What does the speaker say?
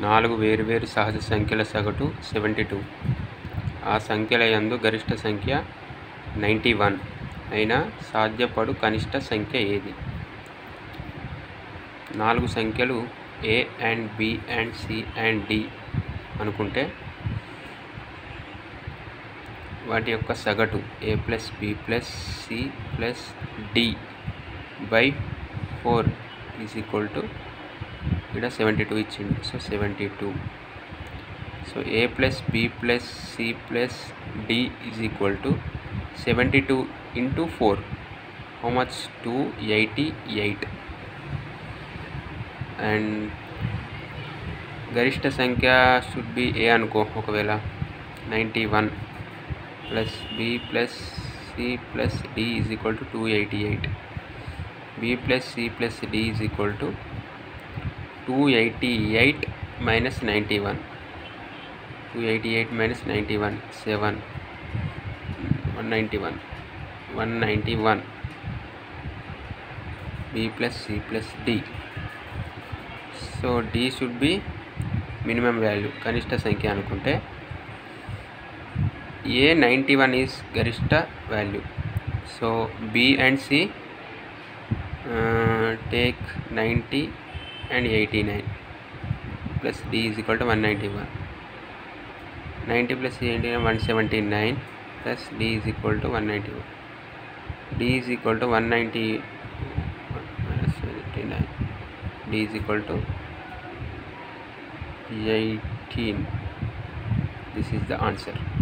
నాలుగు వేరువేరు సహజ సంఖ్యల సగటు సెవెంటీ టూ ఆ సంఖ్యల యందు గరిష్ట సంఖ్య నైంటీ వన్ అయిన సాధ్యపడు కనిష్ట సంఖ్య ఏది నాలుగు సంఖ్యలు A and B and C and D అనుకుంటే వాటి యొక్క సగటు A plus B plus C plus D by four is equal to ఇక్కడ సెవెంటీ టూ ఇచ్చిండు so seventy two so A plus B plus C plus D is equal to seventy two into four how much two eighty eight and గరిష్ట సంఖ్య should be A అనుకో ఒకవేళ ninety one plus B plus C plus D is equal to two eighty eight B plus C plus D is equal to two eighty eight minus ninety one two eighty eight minus ninety one seven one ninety one one ninety one B plus C plus D so D should be minimum value కనిష్ట సంఖ్య అనుకుంటే A ninety one is గరిష్ట value so B and C take ninety and eighty nine plus D is equal to one ninety one ninety plus eighty nine one seventy nine plus D is equal to one ninety one D is equal to one ninety minus seventy nine D is equal to eighteen this is the answer